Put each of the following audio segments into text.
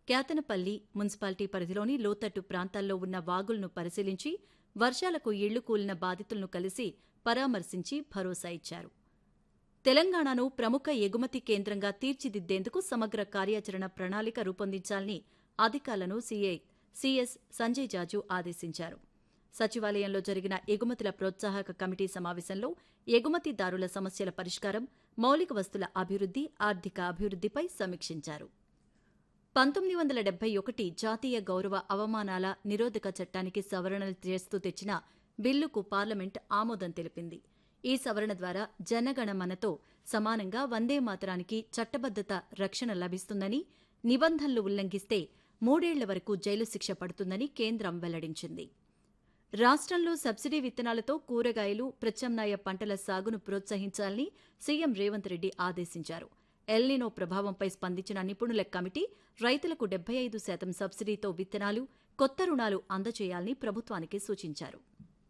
Kyathanpalli municipality పరిధిలోని లోతట్టు ప్రాంతాల్లో ఉన్న వాగులను పరిశీలించి వర్షాలకు ఇళ్లు కూలిన బాధితులను కలిసి పరామర్శించి భరోసా ఇచ్చారు తెలంగాణను ప్రముఖ ఎగుమతి కేంద్రంగా తీర్చిదిద్దేందుకు సమగ్ర కార్యాచరణ ప్రణాళిక రూపొందించాలని అధికారులను సీఐ సీఎస్ సంజయ్ జాజు ఆదేశించారు సచివాలయంలో జరిగిన ఎగుమతుల ప్రోత్సాహక కమిటీ సమావేశంలో ఎగుమతిదారుల సమస్యల పరిష్కారం మౌలిక వస్తుల అభివృద్ది ఆర్థిక అభివృద్దిపై సమీక్షించారు పంతొమ్మిది వందల డెబ్బై ఒకటి జాతీయ గౌరవ అవమానాల నిరోధక చట్టానికి సవరణలు చేస్తూ తెచ్చిన బిల్లుకు పార్లమెంట్ ఆమోదం తెలిపింది ఈ సవరణ ద్వారా జనగణమనతో సమానంగా వందే మాతరానికి చట్టబద్దత రక్షణ లభిస్తుందని నిబంధనలు ఉల్లంఘిస్తే మూడేళ్ల వరకు జైలు శిక్ష పడుతుందని కేంద్రం వెల్లడించింది రాష్ట్రంలో సబ్సిడీ విత్తనాలతో కూరగాయలు ప్రత్యామ్నాయ పంటల సాగును ప్రోత్సహించాలని సీఎం రేవంత్ రెడ్డి ఆదేశించారు ఎల్నినో ప్రభావంపై స్పందించిన నిపుణుల కమిటీ రైతులకు డెబ్బై ఐదు శాతం సబ్సిడీతో విత్తనాలు కొత్త రుణాలు అందజేయాలని ప్రభుత్వానికి సూచించారు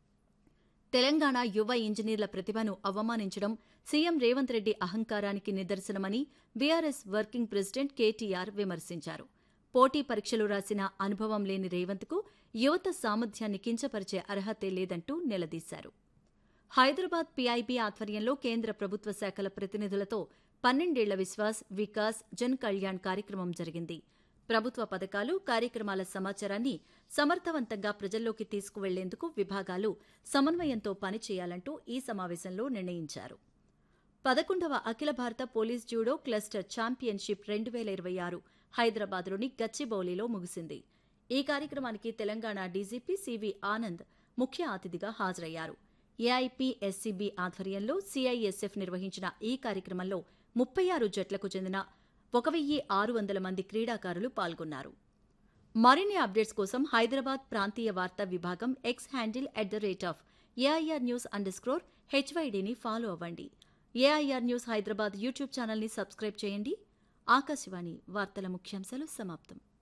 తెలంగాణ యువ ఇంజనీర్ల ప్రతిభను అవమానించడం సీఎం రేవంత్ రెడ్డి అహంకారానికి నిదర్శనమని బీఆర్ఎస్ వర్కింగ్ ప్రెసిడెంట్ కేటీఆర్ విమర్శించారు పోటీ పరీక్షలు రాసిన అనుభవం లేని రేవంత్కు యువత సామర్థ్యాన్ని కించపరిచే అర్హతే లేదంటూ నిలదీశారు హైదరాబాద్ పీఐబీ ఆధ్వర్యంలో కేంద్ర ప్రభుత్వ శాఖల ప్రతినిధులతో పన్నెండేళ్ల విశ్వాస్ వికాస్ జన్ కళ్యాణ్ కార్యక్రమం జరిగింది ప్రభుత్వ పథకాలు కార్యక్రమాల సమాచారాన్ని సమర్థవంతంగా ప్రజల్లోకి తీసుకువెళ్లేందుకు విభాగాలు సమన్వయంతో పనిచేయాలంటూ ఈ సమావేశంలో నిర్ణయించారు పదకొండవ అఖిల భారత పోలీస్ జూడో క్లస్టర్ ఛాంపియన్షిప్ రెండు వేల ఇరవై ఆరు హైదరాబాద్లోని గచ్చిబౌలిలో ముగిసింది ఈ కార్యక్రమానికి తెలంగాణ డీజీపీ సివి ఆనంద్ ముఖ్య అతిథిగా హాజరయ్యారు ఏఐపీఎస్సీబీ ఆధ్వర్యంలో సీఐఎస్ఎఫ్ నిర్వహించిన ఈ కార్యక్రమంలో ముప్పై ఆరు జట్లకు చెందిన ఒక వెయ్యి ఆరు వందల మంది క్రీడాకారులు పాల్గొన్నారు మరిన్ని అప్డేట్స్ కోసం హైదరాబాద్ ప్రాంతీయ వార్తా విభాగం X handle at the rate of AIR news underscore హెచ్వైడీని ఫాలో అవ్వండి ఏఐఆర్ న్యూస్ హైదరాబాద్ యూట్యూబ్ ఛానల్ని సబ్స్క్రైబ్ చేయండి ఆకాశవాణి వార్తల ముఖ్యాంశాలు సమాప్తం